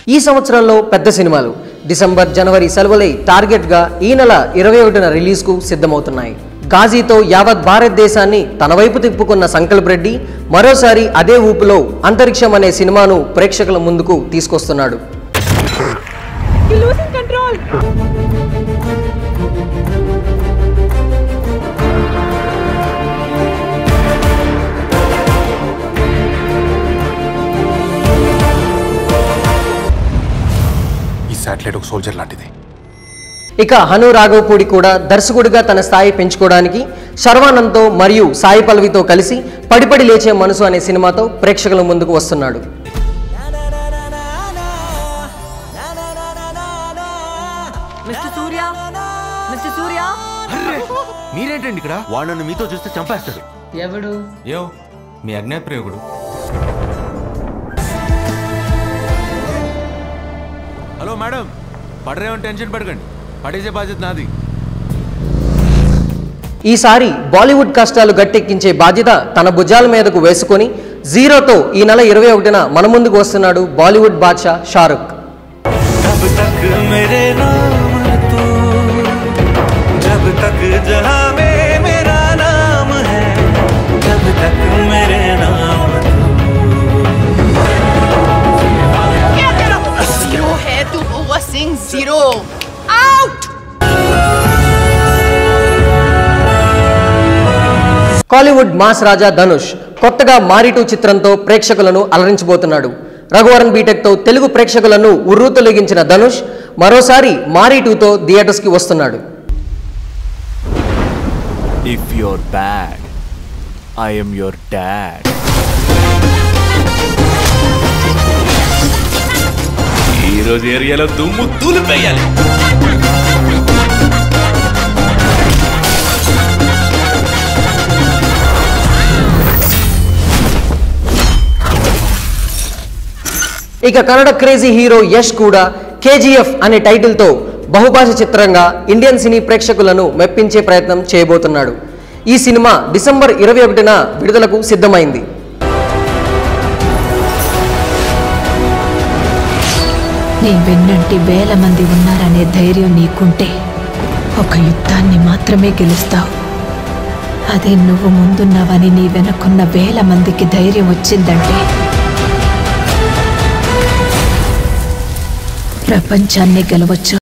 ఈ సంవత్సరంలో పెద్ద సినిమాలు డిసెంబర్ జనవరి సెలవులై టార్గెట్గా ఈ నెల ఇరవై ఒకటిన రిలీజ్కు సిద్ధమవుతున్నాయి గాజీతో యావత్ భారతదేశాన్ని తన వైపు తిప్పుకున్న సంకల్ప్ రెడ్డి మరోసారి అదే ఊపులో అంతరిక్షం అనే సినిమాను ప్రేక్షకుల ముందుకు తీసుకొస్తున్నాడు You're losing control. ఈ శాటిలైట్ ఒక సోల్జర్ లాంటిది ఇక హను రాఘవపూడి కూడా దర్శకుడిగా తన స్థాయి పెంచుకోవడానికి శర్వానంద్తో మరియు సాయి పల్లవితో కలిసి పడిపడి లేచే మనసు అనే సినిమాతో ప్రేక్షకుల ముందుకు వస్తున్నాడు Mr. Surya. Mr. Surya. మీరేంటండి ఇక్కడ వాడు నన్ను మీతో చూస్తే చంపేస్తాడు ఎవడు యో మీ అజ్ఞాత ప్రయోగుడు హలో మేడం పడరేమని టెన్షన్ పడకండి పడేసే బాధ్యత నాది ఈసారి బాలీవుడ్ కష్టాలు గట్టెక్కించే బాధ్యత తన భుజాల మీదకు వేసుకొని జీరోతో ఈ నెల ఇరవై ఒకటిన మన ముందుకు వస్తున్నాడు బాలీవుడ్ బాద్షా షారుఖ్ जब तक मेरे नाम तू जब तक जहां में मेरा नाम है जब तक मेरे नाम जीरो है तू over Singh zero out Kollywood mass Raja Dhanush కొత్తగా మారిటూ చిత్రంతో ప్రేక్షకులను అలరించబోతున్నాడు రఘువరన్ బీటెక్తో తెలుగు ప్రేక్షకులను ఉర్రూతొలగించిన ధనుష్ మరోసారి మారిటూతో థియేటర్స్కి వస్తున్నాడు If you're bad, I am your dad. ఈ రోజు ఏరియాలో దుమ్ము తూలిపోయాలి ఇక కన్నడ క్రేజీ హీరో యష్ కూడా కేజీఎఫ్ అనే టైటిల్తో బహుభాష చిత్రంగా ఇండియన్ సినీ ప్రేక్షకులను మెప్పించే ప్రయత్నం చేయబోతున్నాడు ఈ సినిమా డిసెంబర్ ఇరవై ఒకటిన విడుదలకు సిద్ధమైంది నీ వెన్నంటి వేల మంది ఉన్నారనే ధైర్యం నీకుంటే ఒక యుద్ధాన్ని మాత్రమే గెలుస్తావు అదే నువ్వు ముందున్నావని నీ వెనకున్న వేల మందికి ధైర్యం వచ్చిందంటే ప్రపంచాన్ని గెలవచ్చు